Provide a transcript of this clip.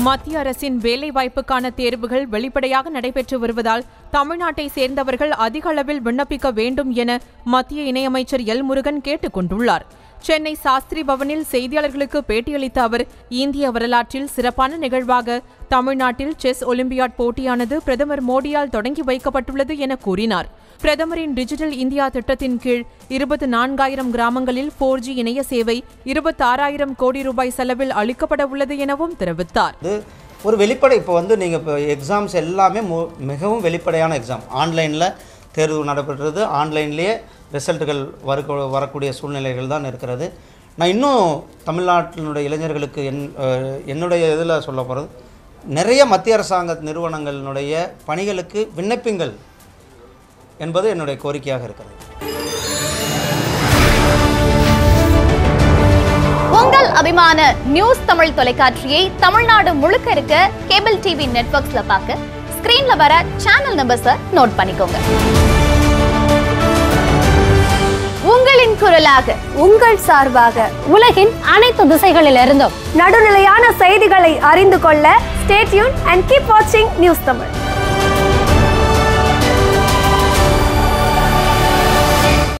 மத்திய அரசின் வேலைவாய்ப்புக்கான தேர்வுகள் வெளிப்படையாக நடைபெற்று வருவதால் தமிழ்நாட்டை சேர்ந்தவர்கள் அதிக அளவில் விண்ணப்பிக்க வேண்டும் என மத்திய இணையமைச்சர் எல் முருகன் கேட்டுக் கொண்டுள்ளார் சென்னை சாஸ்திரி பவனில் செய்தியாளர்களுக்கு பேட்டியளித்த அவர் இந்திய வரலாற்றில் சிறப்பான நிகழ்வாக தமிழ்நாட்டில் செஸ் ஒலிம்பியாட் போட்டியானது பிரதமர் மோடியால் தொடங்கி வைக்கப்பட்டுள்ளது என கூறினார் பிரதமரின் டிஜிட்டல் இந்தியா திட்டத்தின் கீழ் இருபத்தி நான்காயிரம் கிராமங்களில் போர் ஜி இணைய சேவை இருபத்தாறாயிரம் கோடி ரூபாய் செலவில் அளிக்கப்பட உள்ளது எனவும் தெரிவித்தார் இது ஒரு வெளிப்படை இப்போ வந்து நீங்கள் இப்போ எக்ஸாம்ஸ் எல்லாமே மு- மிகவும் வெளிப்படையான எக்ஸாம் ஆன்லைனில் தேர்வு நடைபெற்றது ஆன்லைன்லேயே ரிசல்ட்டுகள் வர வரக்கூடிய சூழ்நிலைகள் தான் இருக்கிறது நான் இன்னும் தமிழ்நாட்டினுடைய இளைஞர்களுக்கு என் அஹ், என்னுடைய இதில் சொல்ல போகிறது நிறைய மத்திய அரசாங்க நிறுவனங்களினுடைய பணிகளுக்கு விண்ணப்பிங்கள் என்பது என்னுடைய கோரிக்கையாக இருக்கிறது உங்கள் அபிமான நியூஸ் தமிழ் தொலைக்காட்சியை தமிழ்நாடு முழுக்க இருக்க கேபிள் டிவி நெட்வொர்க்ஸ்ல பார்க்க ஸ்கிரீன்ல வர சேனல் நம்பர்ஸை நோட் பண்ணிக்கோங்க உங்களின் குரலாக உங்கள் சார்பாக உலகின் அனைத்து திசைகளிலிருந்தும் நடுநிலையான செய்திகளை அறிந்து கொள்ள ஸ்டேட்யூன் அண்ட் கீப் வாட்சிங் நியூஸ் தமிழ்